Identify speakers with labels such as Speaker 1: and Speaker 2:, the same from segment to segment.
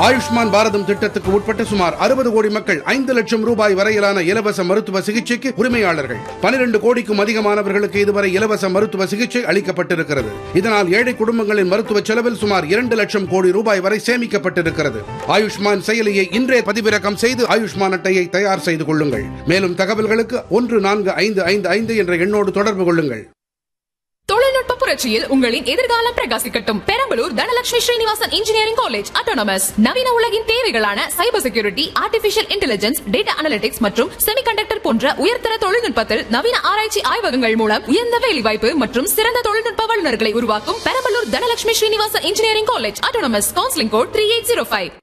Speaker 1: ஆயுஷ்மான் பாரதம் திட்டத்துக்கு உட்பட்ட சுமார் அறுபது கோடி மக்கள் ஐந்து லட்சம் ரூபாய் வரையிலான இலவச மருத்துவ சிகிச்சைக்கு உரிமையாளர்கள் பனிரெண்டு கோடிக்கும் அதிகமானவர்களுக்கு இதுவரை இலவச மருத்துவ சிகிச்சை அளிக்கப்பட்டிருக்கிறது இதனால் ஏழை குடும்பங்களின் மருத்துவ செலவில் சுமார் இரண்டு லட்சம் கோடி ரூபாய் வரை சேமிக்கப்பட்டிருக்கிறது ஆயுஷ்மான் செயலியை இன்றே பதிவிறக்கம் செய்து ஆயுஷ்மான் அட்டையை தயார் செய்து கொள்ளுங்கள் மேலும் தகவல்களுக்கு ஒன்று நான்கு ஐந்து ஐந்து ஐந்து என்ற எண்ணோடு தொடர்பு கொள்ளுங்கள்
Speaker 2: தொழில்நுட்ப புரட்சியில் உங்களின் எதிர்காலம் பிரகாசிக்கட்டும் Perambalur Dhanalakshmi Srinivasan engineering college autonomous நவீன உலகின் தேவைகளான cyber security artificial intelligence data analytics மற்றும் செமிகண்டக்டர் போன்ற உயர்தர தொழில்நுட்பத்தில் நவீன ஆராய்ச்சி ஆய்வகங்கள் மூலம் உயர்ந்த வேலைவாய்ப்பு மற்றும் சிறந்த தொழில்நுட்ப வல்லுநர்களை உருவாக்கும் Perambalur Dhanalakshmi Srinivasan engineering college autonomous counselling code three eight zero five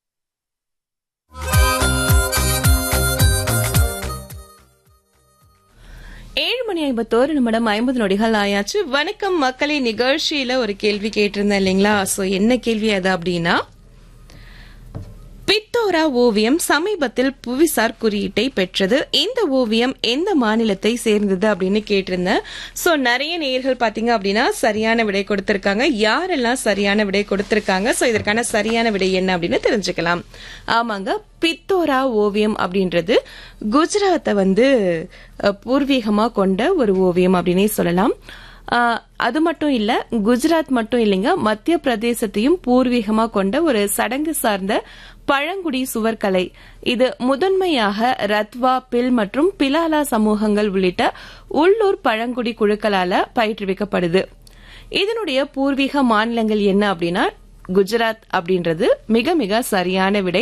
Speaker 3: ஏழு மணி ஐம்பத்தோரு நிமிடம் ஐம்பது நொடிகள் ஆயாச்சு வணக்கம் மக்களே நிகழ்ச்சியில ஒரு கேள்வி கேட்டிருந்தேன் இல்லைங்களா சோ என்ன கேள்வி அது அப்படின்னா பித்தோரா ஓவியம் சமீபத்தில் புவிசார் குறியீட்டை பெற்றது இந்த ஓவியம் எந்த மாநிலத்தை சேர்ந்தது அப்படின்னு கேட்டிருந்தேன் சோ நிறைய நேயர்கள் பாத்தீங்க அப்படின்னா சரியான விடை கொடுத்திருக்காங்க யாரெல்லாம் சரியான விடை கொடுத்திருக்காங்க சோ இதற்கான சரியான விடை என்ன அப்படின்னு தெரிஞ்சுக்கலாம் ஆமாங்க பித்தோரா ஓவியம் அப்படின்றது குஜராத்தை வந்து அஹ், பூர்வீகமா கொண்ட ஒரு ஓவியம் அப்படின்னே சொல்லலாம் ஆஹ், அது மட்டும் இல்ல குஜராத் மட்டும் இல்லைங்க மத்திய பிரதேசத்தையும் பூர்வீகமா கொண்ட ஒரு சடங்கு சார்ந்த பழங்குடி சுவர்கலை இது முதன்மையாக ரத்வா பில் மற்றும் பிலாலா சமூகங்கள் உள்ளிட்ட உள்ளூர் பழங்குடி குழுக்களால பயிற்றுவிக்கப்படுது இதனுடைய பூர்வீக மாநிலங்கள் என்ன அப்படின்னா குஜராத் அப்படின்றது மிக மிக சரியான விடை